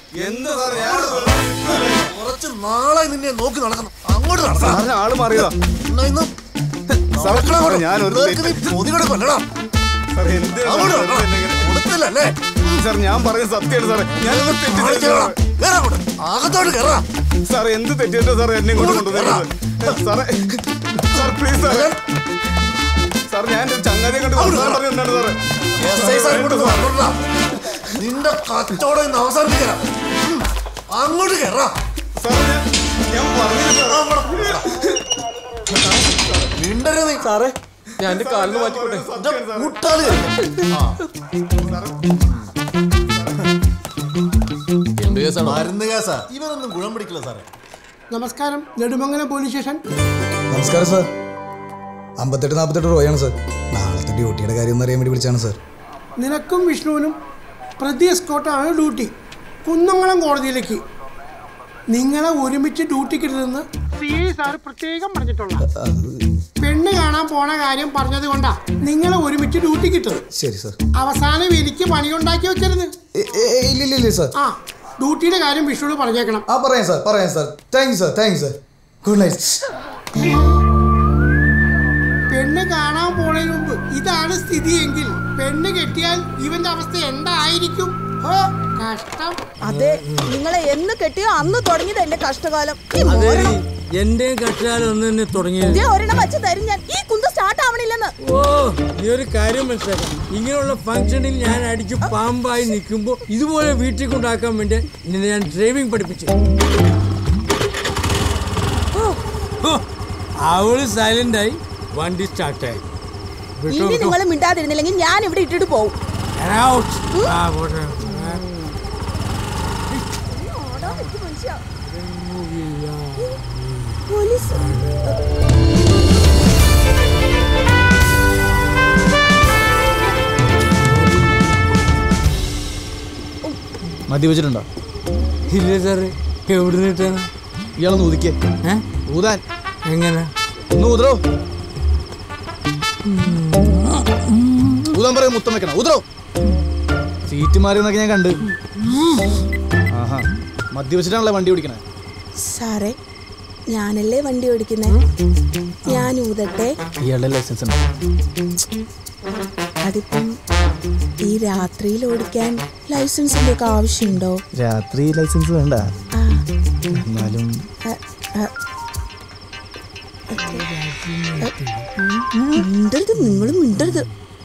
എന്താ സാറേ ഞാൻ കുറച്ച് നാളെ നിന്നെ നോക്കി നടക്കണം അങ്ങോട്ട് നടക്കണം സാറിന് ആള് മാറിയതാ എന്നാ ഇന്ന് സാറേ, നടക്കണം അങ്ങോട്ട്. ഞാൻ ഒരു പിള്ളേർക്ക് നീ പൊതികട കൊല്ലടാ സാറേ എന്ത് അങ്ങോട്ട് നടക്കണം. കൊടുത്തില്ലല്ലേ സാർ ഞാൻ പറഞ്ഞ സത്യമാണ് സാറേ ഞാൻ തെറ്റ് ആളെ ചെയ്തു കേറാ. കേറാ അങ്ങോട്ട്. അകത്തോട്ട് കയറാ സാറേ എന്ത് തെറ്റിട്ടോ സാറേ എന്നെ ഇങ്ങോട്ട് കൊണ്ടുവന്നത് സാറേ സാർ പ്ലീസ് സാറേ സാർ ഞാൻ എന്റെ ചങ്ങാതിയെ കണ്ട് വർത്താനം പറഞ്ഞു എന്താണ് സാറേ എസ് ഐ സാർ ഇങ്ങോട്ട് വന്നോട്ടാ. നിന്റെ കച്ചവടം ഇന്ന് അവസാനിപ്പിക്കണം ഉം. അങ്ങോട്ട് കയറാ സാറേ ഞാൻ ഞാൻ പറഞ്ഞില്ല മിണ്ടരുത് നീ സാറേ ഞാൻ എന്റെ കാലിന് മാറ്റിക്കോട്ടെ നിന്റെ മുട്ടാള് കയറി. ആ. എന്ത് കേസാണോ മരുന്ന് കേസാ ഇവനൊന്നും ഗുണം പിടിക്കില്ല സാറേ നമസ്കാരം നെടുമംഗലം പോലീസ് സ്റ്റേഷൻ നമസ്കാരം സാർ അമ്പത്തെട്ട് നാൽപ്പത്തെട്ട് റോയാണ് സാർ നാളത്തെ ഡ്യൂട്ടിയുടെ കാര്യം ഒന്ന് അറിയാൻ വേണ്ടി വിളിച്ചാണ് സാർ നിനക്കും വിഷ്ണുവിനും പ്രതി എസ്കോട്ടാണ് ഡ്യൂട്ടി കുന്നംകുളം കോടതിയിലേക്ക് നിങ്ങളെ ഒരുമിച്ച് ഡ്യൂട്ടിക്കിരുതെന്ന് സി ഐ സാർ പ്രത്യേകം പറഞ്ഞിട്ടുള്ള പെണ്ണ് കാണാൻ പോണ കാര്യം പറഞ്ഞത് കൊണ്ടാ നിങ്ങളെ ഒരുമിച്ച് ഡ്യൂട്ടി കിട്ടത് ശരി സാർ അവസാനം എനിക്ക് പണിയുണ്ടാക്കി വെക്കരുത് ഏ, ഏ, ഏ, ഇല്ല ഇല്ല ഇല്ല സാർ ആ ഡ്യൂട്ടിയുടെ കാര്യം വിഷ്ണുവിന് പറഞ്ഞേക്കണം ആ പറയാം സാർ പറയാം sir thank you sir thank you sir good night പെണ്ണ് കാണാൻ പോണതിന് മുമ്പ് ഇതാണ് സ്ഥിതിയെങ്കിൽ പെണ്ണ് കെട്ടിയാൽ ഇവന്റെ അവസ്ഥ എന്തായിരിക്കും ഹോ, കഷ്ടം അതെ നിങ്ങളെ എന്ന് കെട്ടിയോ അന്ന് തുടങ്ങിയത് എന്റെ കഷ്ടകാലം ഈ അതെ മോരണം. എന്റെ കട്ടാൽ ഒന്ന് തന്നെ തുടങ്ങിയത് ദേ ഒരെണ്ണം വെച്ച് തരും ഞാൻ ഈ കുന്ത് സ്റ്റാർട്ട് ആവണില്ലെന്ന് ഓ ഈ ഒരു കാര്യം മനസ്സിലാക്കാം ഇങ്ങനെയുള്ള ഫംഗ്ഷനിൽ ഞാൻ അടിച്ച് പാമ്പായി നിൽക്കുമ്പോൾ ഇതുപോലെ വീട്ടിൽ കൊണ്ടാക്കാൻ വേണ്ടി നിന്നെ ഞാൻ ഡ്രൈവിംഗ് പഠിപ്പിച്ചു ഹോ, അവള് സൈലന്റ് ആയി വണ്ടി സ്റ്റാർട്ടായി ഇനി നിങ്ങൾ മിണ്ടാതിരുന്നില്ലെങ്കിൽ ഞാൻ ഇവിടെ ഇട്ടിട്ട് പോകും പോലീസ് മദ്യപിച്ചിട്ടുണ്ടോ ഇല്ല സാറ് എവിടെ നിന്നിട്ടാണ് ഇയാളൊന്ന് ഊതിക്കേ ഏ? ഊതാൻ എങ്ങനെ ഒന്ന് ഊതറോ ഊതാൻ പറയും മുത്തം വെക്കണം ഊതറോ സീറ്റ് മാറിയെന്നൊക്കെ ഞാൻ കണ്ട് ആഹാ മദ്യപിച്ചിട്ടാണല്ലേ വണ്ടി ഓടിക്കണേ സാറേ ഞാനല്ലേ വണ്ടി ഓടിക്കുന്നേ ഞാൻ ഊതട്ടെ ഇയാളുടെ ലൈസൻസ് ഉണ്ട് അതിപ്പം ഈ രാത്രിയിൽ ഓടിക്കാൻ ലൈസൻസിന്റെ ഒക്കെ ആവശ്യമുണ്ടോ രാത്രി ലൈസൻസ് വേണ്ട ആ എന്നാലും അ, അ, മിണ്ടരുത് നിങ്ങൾ മിണ്ടരുത്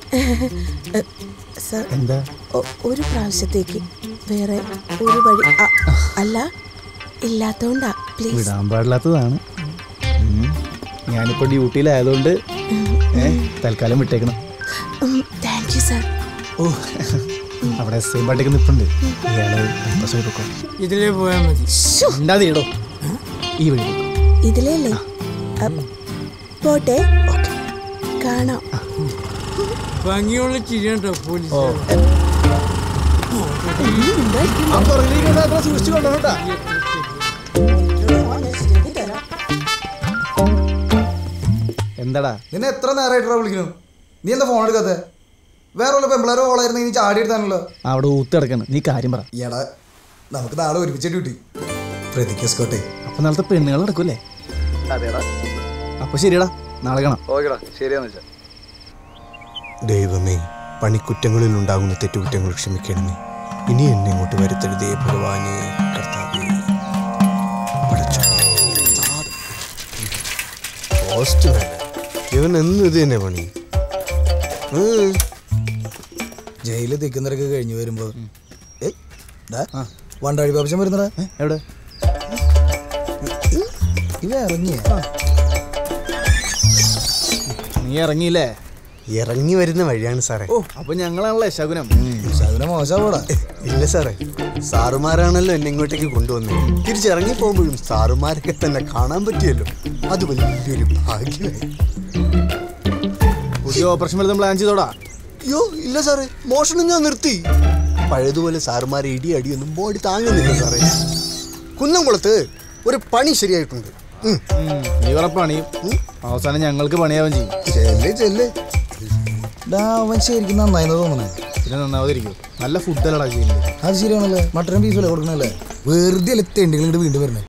സർ എന്താ ഒ- ഒരു പ്രാവശ്യത്തേക്ക് വേറെ ഒരു വഴി അ, അല്ല ഇല്ലാത്തോണ്ടാ പ്ലീസ് വിടാൻ പാടില്ലാത്തതാണ് ഉം. ഞാനിപ്പോ ഡ്യൂട്ടിയിലായതുകൊണ്ട് ഏ തൽക്കാലം വിട്ടേക്കണം താങ്ക് യു സർ ഓ അവിടെ എസ് ഐ പാട്ടേക്ക് നിപ്പുണ്ട് ഇയാള് ബസ് എടുക്കോ ഇതിലേ പോയാൽ മതി ഉണ്ടാതിടോ ഈ വഴി ഇതിലേ അല്ലേ അ, പോട്ടെ കാണാം ഭംഗിയുള്ള ചിരിയുണ്ടോ പോലീസ് സൂക്ഷിച്ചു കൊണ്ടുപോട്ടാ എന്താടാ നിന്നെ എത്ര നേരമായിട്ടാ വിളിക്കുന്നു നീ എന്താ ഫോൺ എടുക്കാത്തെ വേറെ വല്ല പെമ്പിളാരോ ഓളായിരുന്നു നീ ചാടി എടുത്താണല്ലോ അവിടെ ഊത്ത് കിടക്കണം നീ കാര്യം പറ എടാ നമുക്ക് നാളെ ഒരുമിച്ച് ഡ്യൂട്ടി പ്രതിക്കോട്ടെ അപ്പൊ നാളത്തെ പെണ്ണുകൾ നടക്കൂലേ അതേടാ അപ്പൊ ശരിയടാ നാളെ കാണാം ഓക്കെടാ ശരിയാന്ന് വെച്ചാ ദൈവമേ പണിക്കുറ്റങ്ങളിൽ ഉണ്ടാകുന്ന തെറ്റുകുറ്റങ്ങൾ ക്ഷമിക്കണമേ ഇനി എന്നെ ഇങ്ങോട്ട് വരുത്തരുതേ ഭഗവാനെ കർത്താവേ പടച്ചോനെ. പോസ്റ്റ്മാൻ ഇവൻ എന്ന് ഇത് തന്നെ പണി ഉം. ജയിലിൽ തിക്കുന്നവരൊക്കെ കഴിഞ്ഞു വരുമ്പോ ഏയ്, ഡാ, വണ്ടാഴി പാപശം വരുന്നടാ എവിടെ ഇവ ഇറങ്ങിയ നീ ഇറങ്ങിയില്ലേ ഇറങ്ങി വരുന്ന വഴിയാണ് സാറേ ഓ അപ്പൊ ഞങ്ങളാണല്ലേ ശകുനം ശകുനം മോശമാവൂടാ ഇല്ല സാറേ സാറുമാരാണല്ലോ എന്നെ ഇങ്ങോട്ടേക്ക് കൊണ്ടുവന്നത് തിരിച്ചിറങ്ങി പോകുമ്പോഴും സാറുമാരൊക്കെ തന്നെ കാണാൻ പറ്റിയല്ലോ അത് വലിയൊരു ഭാഗ്യമായി പുതിയ ഓപ്പറേഷൻ വരുന്ന പ്ലാൻ ചെയ്തോടാ അയ്യോ ഇല്ല സാറേ മോഷണം ഞാൻ നിർത്തി പഴയതുപോലെ സാറുമാരെ ഇടി അടിയൊന്നും ബോഡി താങ്ങുന്നില്ല സാറേ കുന്നംകുളത്ത് ഒരു പണി ശരിയായിട്ടുണ്ട് ഉം. ഈ ഉറപ്പാണ് അവസാനം ഞങ്ങൾക്ക് പണിയാവും ചെയ്യും ചെല്ല് ചെല്ല് ഡാ അവൻ ശരിക്കും നന്നായിന്ന് തോന്നണേ പിന്നെ നന്നാവാതിരിക്കും നല്ല ഫുഡല്ലടാ ചെയ്യുന്നത് അത് ശരിയാണല്ലേ മട്ടനും ബീഫല്ലേ കൊടുക്കണല്ലേ വെറുതെ അല്ലേ തെണ്ടികൾ ഇങ്ങോട്ട് വീണ്ടും വരണേ